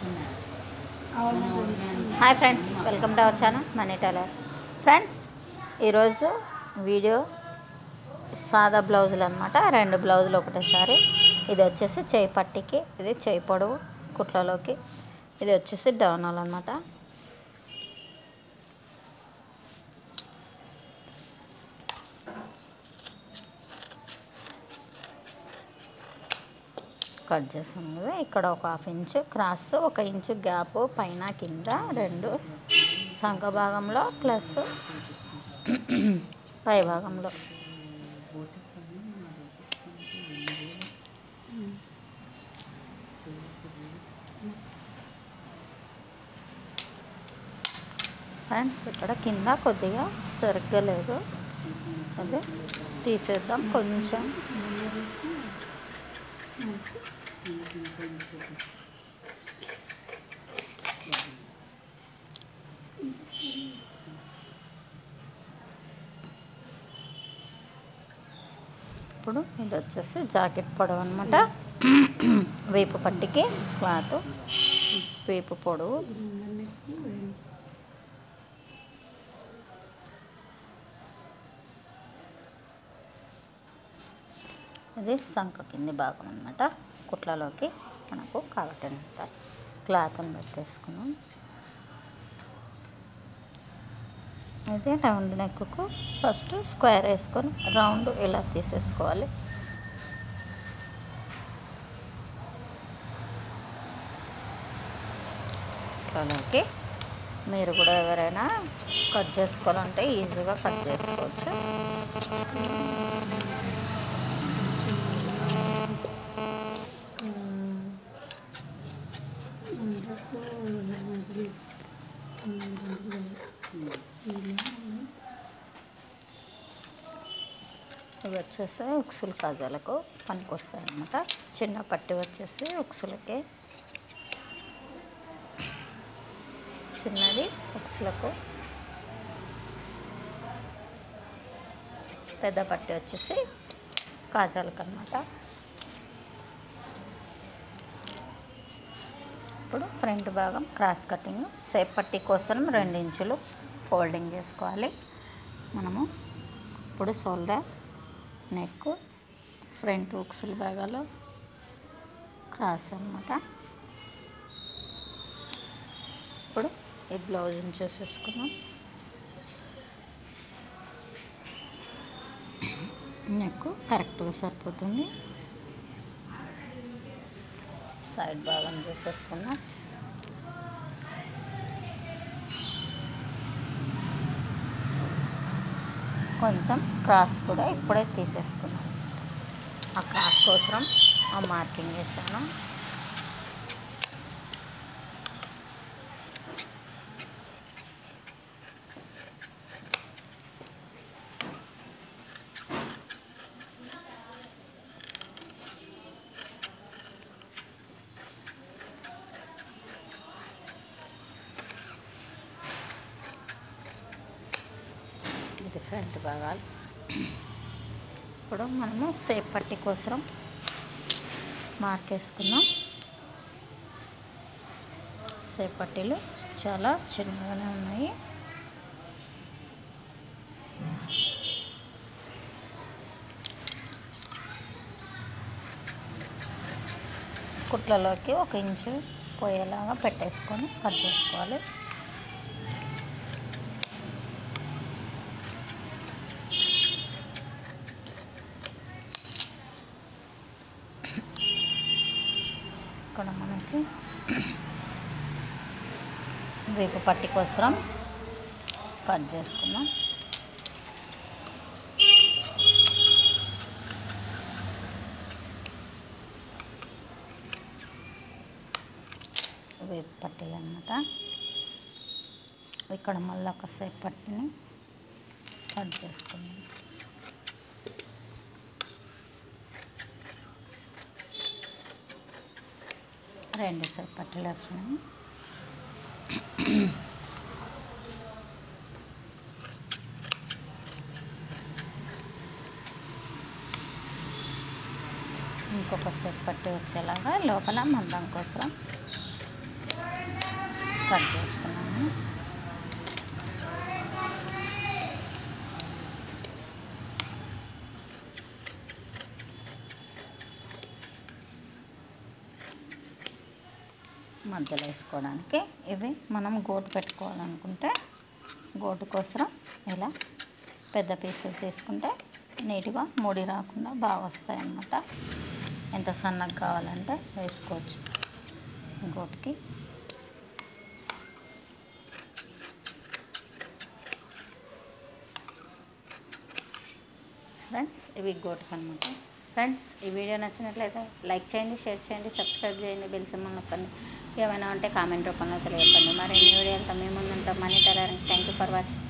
hi friends welcome to our channel money tailor friends ఈరోజు video సాదా బ్లౌజులు అనమాట రెండు బ్లౌజులు ఒకటేసారి ఇది వచ్చేసి చేయి పట్టికి ఇది చేయి పొడవు కుట్లలోకి ఇది వచ్చేసి డౌనాలు అనమాట కట్ చేసాం కదా ఇక్కడ ఒక హాఫ్ ఇంచు క్రాస్ ఒక ఇంచు గ్యాప్ పైన కింద రెండు సంఖ భాగంలో ప్లస్ పై భాగంలో ఫ్రెండ్స్ ఇక్కడ కింద కొద్దిగా సరిగ్గా లేదు అదే తీసేద్దాం కొంచెం ఇప్పుడు ఇది వచ్చేసి జాకెట్ పొడవు అనమాట వేపు పట్టికి క్లాత్ వేపు పొడవు ఇది సంఖ కింది భాగం అనమాట కుట్లలోకి మనకు కావటంత క్లాత్ని పెట్టేసుకున్నాం ఇది రౌండ్ నెక్కు ఫస్ట్ స్క్వేర్ వేసుకొని రౌండ్ ఇలా తీసేసుకోవాలి కుట్లలోకి మీరు కూడా ఎవరైనా కట్ చేసుకోవాలంటే ఈజీగా కట్ చేసుకోవచ్చు ఇవి వచ్చేసి ఉక్సులు కాజాలకు పనికొస్తాయి అన్నమాట చిన్న పట్టి వచ్చేసి ఉక్సులకి చిన్నది ఉక్సులకు పెద్ద పట్టి వచ్చేసి కాజాలకు అన్నమాట ఇప్పుడు ఫ్రంట్ భాగం క్రాస్ కటింగ్ సేప్ పట్టి కోసం రెండు ఇంచులు ఫోల్డింగ్ చేసుకోవాలి మనము ఇప్పుడు షోల్డర్ నెక్ ఫ్రంట్ ఉక్సుల భాగాలు క్రాస్ అనమాట ఇప్పుడు ఈ బ్లౌజ్ని చూసేసుకున్నాం నెక్ కరెక్ట్గా సరిపోతుంది సైడ్ భాగం చూసేసుకున్నాం కొంచెం క్రాస్ కూడా ఇప్పుడే తీసేసుకున్నాం ఆ క్రాస్ కోసం ఆ మార్కింగ్ వేసాను ఇది ఫ్రంట్ భాగాలు ఇప్పుడు మనము సేప్ పట్టి కోసం మార్క్ వేసుకున్నాం సేప్ పట్టీలు చాలా చిన్నగానే ఉన్నాయి కుట్లలోకి ఒక ఇంచు పోయేలాగా పెట్టేసుకొని కట్ చేసుకోవాలి ఇక్కడ మనకి వేపు పట్టి కోసం కట్ చేసుకున్నాం వేపు పట్టీలు అనమాట ఇక్కడ మళ్ళీ ఒకసేపు పట్టిని కట్ చేసుకున్నాం రెండు సేపు పట్టీలు వచ్చినాయి ఇంకొక సెట్ పట్టి వచ్చేలాగా లోపల మందం కోసం కట్ చేసుకున్నాను మధ్యలో వేసుకోవడానికి ఇవి మనం గోటు పెట్టుకోవాలనుకుంటే గోటు కోసం ఇలా పెద్ద పీసెస్ తీసుకుంటే నీట్గా ముడి రాకుండా బాగా వస్తాయి అన్నమాట ఎంత సన్నగా కావాలంటే వేసుకోవచ్చు గోటుకి ఫ్రెండ్స్ ఇవి గోటుకు అనమాట ఫ్రెండ్స్ ఈ వీడియో నచ్చినట్లయితే లైక్ చేయండి షేర్ చేయండి సబ్స్క్రైబ్ చేయండి బెల్ సింబల్ నొక్కండి ఏమైనా ఉంటే కామెంట్ రూపంలో తెలియపండి మరి ఈ వీడియోలతో మేము ముందుంటాం money tailoring thank you for watching